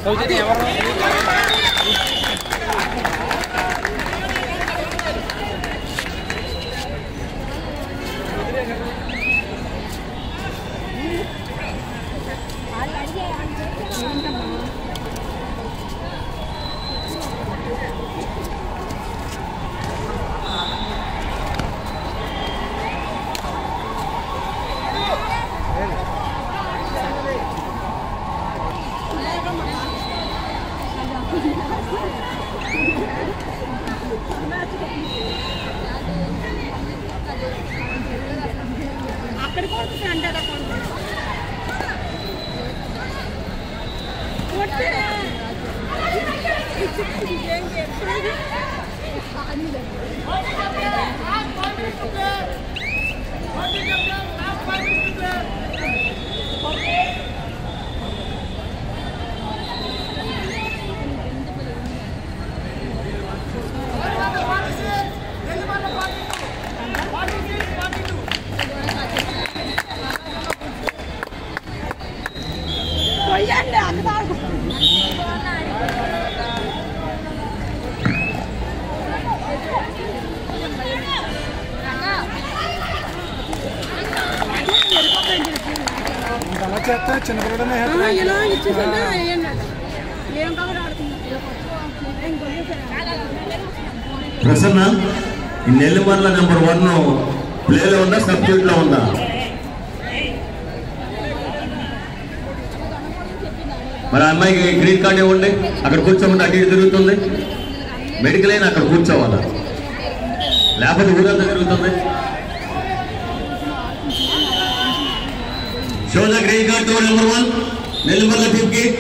అక్కడ కొడుతుంది అంటే అక్కడ కొడుతుంది కొట్టే ఏం చెప్పలేదు పోయండి అక్కడ అలా చేస్తే చిన్నపిల్లడనే ఇలా ఇచ్చేసిందా వేయండి ఏం కాబట్టి ఆడుతున్నారు ప్రసన్న ఈ నెల్లిమర్ల నెంబర్ వన్ ప్లేలో ఉందా సబ్స్టిట్యూట్ లో ఉందా మరి ఆ అమ్మాయికి గ్రీన్ కార్డ్ ఇవ్వండి అక్కడ కూర్చోమంటే అటు ఇటు తిరుగుతుంది మెడికల్ అయినా అక్కడ కూర్చోవాలా లేకపోతే ఊరంతా తిరుగుతుంది show the green card to number one Nellimarla team కి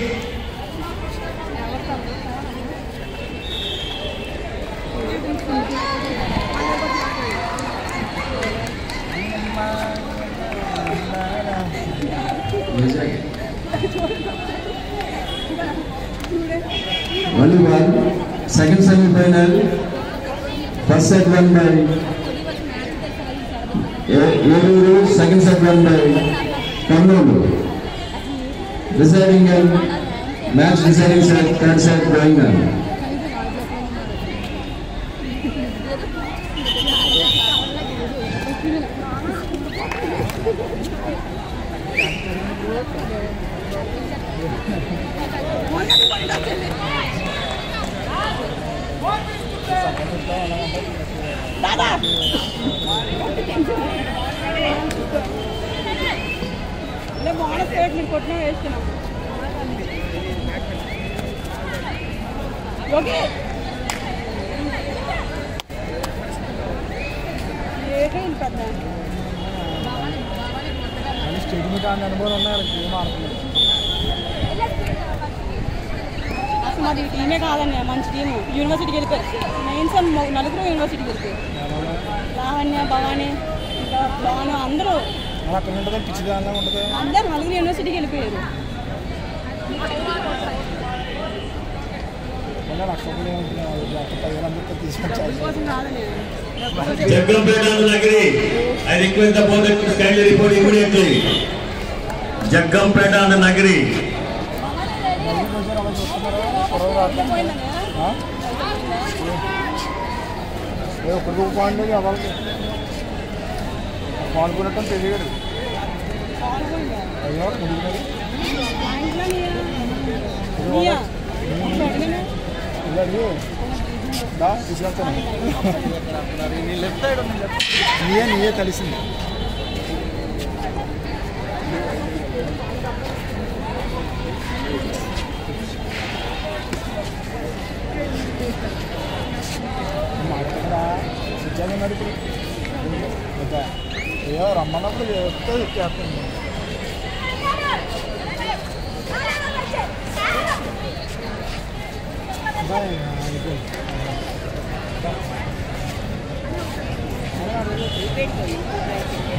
volleyball, second semi-final, first set won by Yeruru, second set won by Kannuru. Deciding and match deciding set, third set going on. ఇలా బాగా సేట్ మీరు కొట్టినా వేస్తున్నాం ఓకే ఏంటి పెద్ద stage మీద అన్ని అనుభవం ఉన్నాయి గేమ్ ఆడుతున్నారు అసలు మాది టీమే కాదండి మంచి టీము యూనివర్సిటీకి వెళ్ళిపోయారు మెయిన్స్ నలుగురు యూనివర్సిటీకి వెళ్ళిపోయారు లావణ్య భవాని ఇంకా భాను అందరూ అలా అక్కడ ఉంటుంది పిచ్చి దానిలా ఉంటుంది అందరూ నలుగురు యూనివర్సిటీకి వెళ్ళిపోయారు మళ్ళీ లక్ష రూపాయలు ఏమంటున్నాయి అక్కడ పదివేలు అందరితో తీసుకొచ్చారు కోసం కాదండి Jaggampeta Nagari I request the board to kindly report immediately Jaggampeta అన్న నగరి మళ్ళీ కొంచెం అలా చూస్తున్నారా పొడవు రాదు పోయిందండి ఏ ఒక్కడికి ఒక పాయింట్ లేదు ఎవరికి పాల్గొనటం తెలియదు అయ్యో ముడిగినది ఇల్లు దా తీసుకెళ్తాను నీయే నీయే కలిసింది మాట్లాడరా సిద్ధాన్ని నడుపుడు అయ్యో రమ్మన్నప్పుడు చెప్తే ఎక్కేస్తుంది బాయ్ అయిపోయింది అయిపోయింది